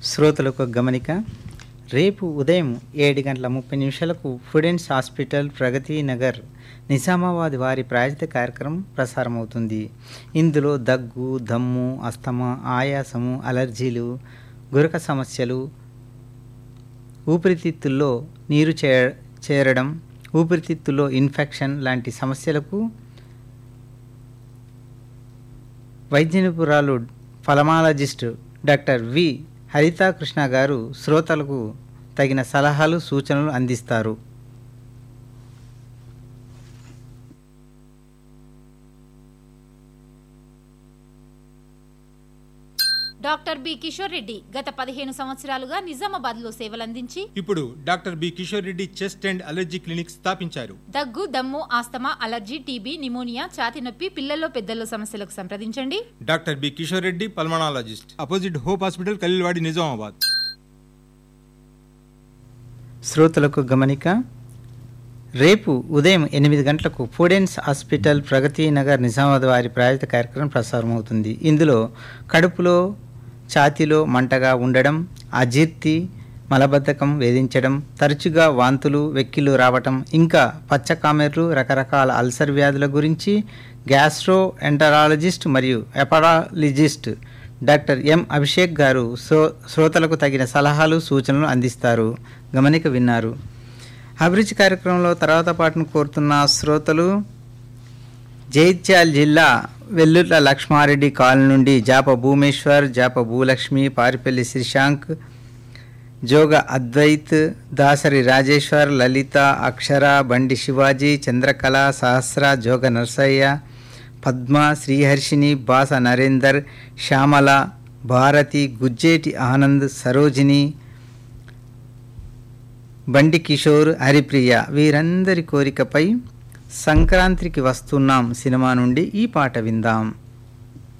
శ్రోతలకు గమనిక రేపు ఉదయం ఏడు గంటల ముప్పై నిమిషాలకు ఫుడెన్స్ హాస్పిటల్ ప్రగతి నగర్ నిజామాబాద్ వారి ప్రాయోజిత కార్యక్రమం ప్రసారమవుతుంది ఇందులో దగ్గు దమ్ము అస్తమా ఆయాసము అలర్జీలు గురక సమస్యలు ఊపిరితిత్తుల్లో నీరు చే చేరడం ఊపిరితిత్తుల్లో ఇన్ఫెక్షన్ లాంటి సమస్యలకు వైద్యనిపురాలు ఫలమాలజిస్ట్ డాక్టర్ వి హరితాకృష్ణ గారు శ్రోతలకు తగిన సలహాలు సూచనలు అందిస్తారు డాక్టర్ బి కిషోర్ రెడ్డి గత పదిహేను సంవత్సరాలుగా నిజామాబాద్ లో సేవలందించి ఇప్పుడు doctor B Kishore Reddy chest and allergy clinic స్థాపించారు దగ్గు దమ్ము ఆస్తమా అలర్జీ టీబీ నిమోనియా ఛాతి నొప్పి పిల్లల్లో పెద్దల్లో సమస్యలకు సంప్రదించండి doctor B Kishore Reddy pulmonologist opposite hope hospital Khaleelwadi Nizamabad శ్రోతలకు గమనిక రేపు ఉదయం ఎనిమిది గంటలకు ఫుడెన్స్ హాస్పిటల్ ప్రగతి నగర్ నిజామాబాద్ వారి ప్రాయోజిత కార్యక్రమం ప్రసారమవుతుంది ఇందులో కడుపులో ఛాతీలో మంటగా ఉండడం అజీర్తి మలబద్ధకం వేధించడం తరచుగా వాంతులు వెక్కిలు రావటం ఇంకా పచ్చకామెర్లు రకరకాల అల్సర్ వ్యాధుల గురించి గ్యాస్ట్రో ఎంటరాలజిస్ట్ మరియు ఎపరాలజిస్ట్ డాక్టర్ ఎం అభిషేక్ గారు శ్రో శ్రోతలకు తగిన సలహాలు సూచనలు అందిస్తారు గమనిక విన్నారు అభిరుచి కార్యక్రమంలో తర్వాత పాటను కోరుతున్న శ్రోతలు జైత్యాల్ జిల్లా వెల్లుట్ల లక్ష్మారెడ్డి కాలనీ నుండి జాప భూమేశ్వర్ జాప భూలక్ష్మి పారిపల్లి శ్రీశాంక్ జోగ అద్వైత్ దాసరి రాజేశ్వర్ లలిత అక్షర బండి శివాజీ చంద్రకళ సహస్ర జోగ నర్సయ్య పద్మ శ్రీహర్షిని బాస నరేందర్ శ్యామల భారతి గుజ్జేటి ఆనంద్ సరోజిని బండి కిషోర్ హరిప్రియ వీరందరి కోరికపై సంక్రాంతికి వస్తున్నాం సినిమా నుండి ఈ పాట విందాం